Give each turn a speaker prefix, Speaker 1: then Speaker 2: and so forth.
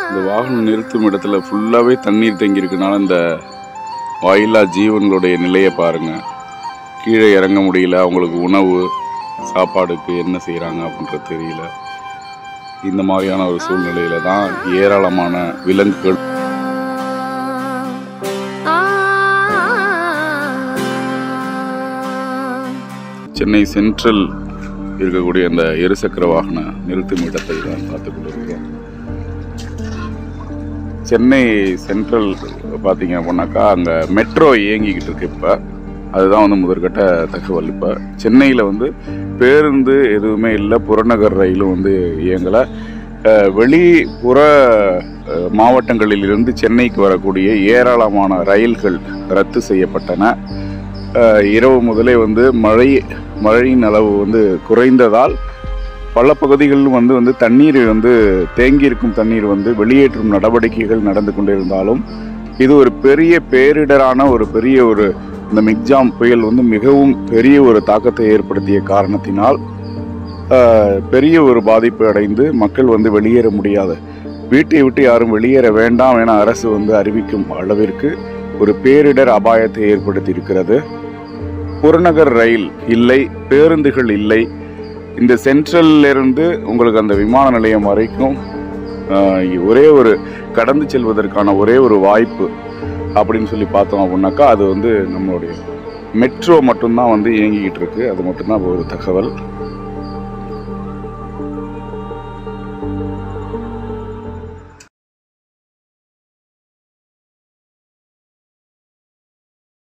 Speaker 1: இந்த வாகனம் நிறுத்தும் இடத்துல ஃபுல்லாகவே தண்ணீர் தேங்கி இருக்கனால இந்த வாயில்லா ஜீவன்களுடைய நிலையை பாருங்க கீழே இறங்க முடியல அவங்களுக்கு உணவு சாப்பாடுக்கு என்ன செய்கிறாங்க அப்படின்றது தெரியல இந்த மாதிரியான ஒரு சூழ்நிலையில தான் ஏராளமான விலங்குகள் சென்னை சென்ட்ரல் இருக்கக்கூடிய அந்த இருசக்கர வாகன நிறுத்தும் இடத்தை தான் பார்த்து கொண்டிருக்கிறோம் சென்னை சென்ட்ரல் பார்த்தீங்க அப்படின்னாக்கா அங்கே மெட்ரோ இயங்கிக்கிட்டு இருக்கு இப்போ அதுதான் வந்து முதற்கட்ட தகவல் இப்போ சென்னையில் வந்து பேருந்து எதுவுமே இல்லை புறநகர் ரயிலும் வந்து இயங்கலை அஹ், வெளிப்புற அஹ், மாவட்டங்களிலிருந்து சென்னைக்கு வரக்கூடிய ஏராளமான ரயில்கள் ரத்து செய்யப்பட்டன அஹ், இரவு முதலே வந்து மழை மழையின் அளவு வந்து குறைந்ததால் பல பகுதிகளிலும் வந்து வந்து தண்ணீர் வந்து தேங்கி இருக்கும் தண்ணீர் வந்து வெளியேற்றும் நடவடிக்கைகள் நடந்து கொண்டிருந்தாலும் இது ஒரு பெரிய பேரிடரான ஒரு பெரிய ஒரு இந்த மிக்ஜாம் புயல் வந்து மிகவும் பெரிய ஒரு தாக்கத்தை ஏற்படுத்திய காரணத்தினால் ஆஹ், பெரிய ஒரு பாதிப்பு அடைந்து மக்கள் வந்து வெளியேற முடியாது வீட்டை விட்டு யாரும் வெளியேற வேண்டாம் என அரசு வந்து அறிவிக்கும் அளவிற்கு ஒரு பேரிடர் அபாயத்தை ஏற்படுத்தி இருக்கிறது புறநகர் ரயில் இல்லை பேருந்துகள் இல்லை இந்த சென்ட்ரல்ல இருந்து உங்களுக்கு அந்த விமான நிலையம் வரைக்கும் ஆஹ், ஒரே ஒரு கடந்து செல்வதற்கான ஒரே ஒரு வாய்ப்பு அப்படின்னு சொல்லி பார்த்தோம் அப்படின்னாக்கா அது வந்து நம்மளுடைய மெட்ரோ மட்டும்தான் வந்து இயங்கிக்கிட்டு இருக்கு அது மட்டும்தான் ஒரு தகவல்